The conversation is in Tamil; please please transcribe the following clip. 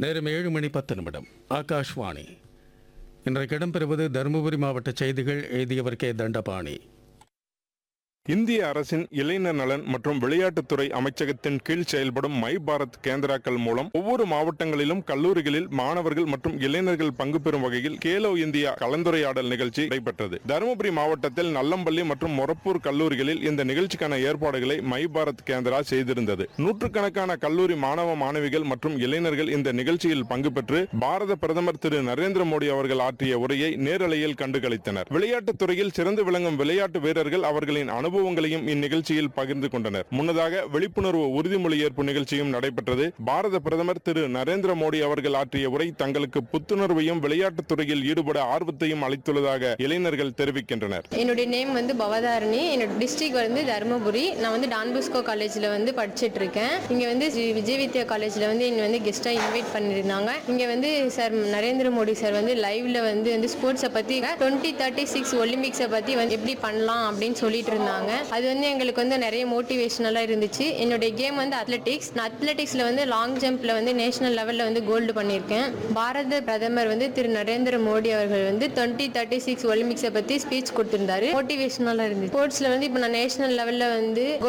நேரம் ஏழு மணி பத்து நிமிடம் ஆகாஷ்வாணி இன்றைக்கு இடம்பெறுவது தருமபுரி மாவட்ட செய்திகள் எழுதியவர் கே தண்டபாணி இந்திய அரசின் இளைஞர் நலன் மற்றும் விளையாட்டுத்துறை அமைச்சகத்தின் கீழ் செயல்படும் மை பாரத் கேந்திராக்கள் மூலம் ஒவ்வொரு மாவட்டங்களிலும் கல்லூரிகளில் மாணவர்கள் மற்றும் இளைஞர்கள் பங்கு பெறும் வகையில் கேலோ இந்தியா கலந்துரையாடல் நிகழ்ச்சி நடைபெற்றது தருமபுரி மாவட்டத்தில் நல்லம்பள்ளி மற்றும் மொரப்பூர் கல்லூரிகளில் இந்த நிகழ்ச்சிக்கான ஏற்பாடுகளை மை பாரத் கேந்திரா செய்திருந்தது நூற்றுக்கணக்கான கல்லூரி மாணவ மாணவிகள் மற்றும் இளைஞர்கள் இந்த நிகழ்ச்சியில் பங்கு பெற்று பாரத பிரதமர் திரு நரேந்திர மோடி அவர்கள் ஆற்றிய உரையை நேரலையில் கண்டுகளித்தனர் விளையாட்டுத் துறையில் சிறந்து விளங்கும் விளையாட்டு வீரர்கள் அவர்களின் அனுபவங்களையும் இந்நிகழ்ச்சியில் பகிர்ந்து கொண்டனர் முன்னதாக விழிப்புணர்வு உறுதிமொழி ஏற்பு நிகழ்ச்சியும் நடைபெற்றது பாரத பிரதமர் திரு நரேந்திர மோடி அவர்கள் ஆற்றிய உரை தங்களுக்கு புத்துணர்வையும் விளையாட்டுத் துறையில் ஈடுபட ஆர்வத்தையும் அளித்துள்ளதாக இளைஞர்கள் தெரிவிக்கின்றனர் என்னுடைய நேம் வந்து பவதாரணி என்னோட டிஸ்ட்ரிக்ட் வந்து தருமபுரி நான் வந்து டான்புஸ்கோ காலேஜில் வந்து படிச்சுட்டு இருக்கேன் இங்கே வந்து ஸ்ரீ விஜய் வித்யா காலேஜில் வந்து என்னை வந்து கெஸ்ட்டாக இன்வைட் பண்ணியிருந்தாங்க இங்கே வந்து சார் நரேந்திர மோடி சார் வந்து லைவ்ல வந்து வந்து ஸ்போர்ட்ஸை பற்றி டுவெண்ட்டி தேர்ட்டி சிக்ஸ் ஒலிம்பிக்ஸை பற்றி வந்து எப்படி பண்ணலாம் அப்படின்னு சொல்லிட்டு இருந்தாங்க அது வந்து எங்களுக்கு வந்து நிறைய மோட்டிவேஷனலாக இருந்துச்சு என்னுடைய கேம் வந்து அத்லெட்டிக்ஸ் நான் அத்லெட்டிக்ஸில் வந்து லாங் ஜம்பில் வந்து நேஷனல் லெவலில் வந்து கோல்டு பண்ணியிருக்கேன் பாரத பிரதமர் வந்து திரு நரேந்திர மோடி அவர்கள் வந்து டுவெண்ட்டி தேர்ட்டி சிக்ஸ் ஒலிம்பிக்ஸை பற்றி ஸ்பீச் கொடுத்திருந்தாரு மோட்டிவேஷனலாக இருந்துச்சு ஸ்போர்ட்ஸில் வந்து இப்போ நான் நேஷனல் லெவலில் வந்து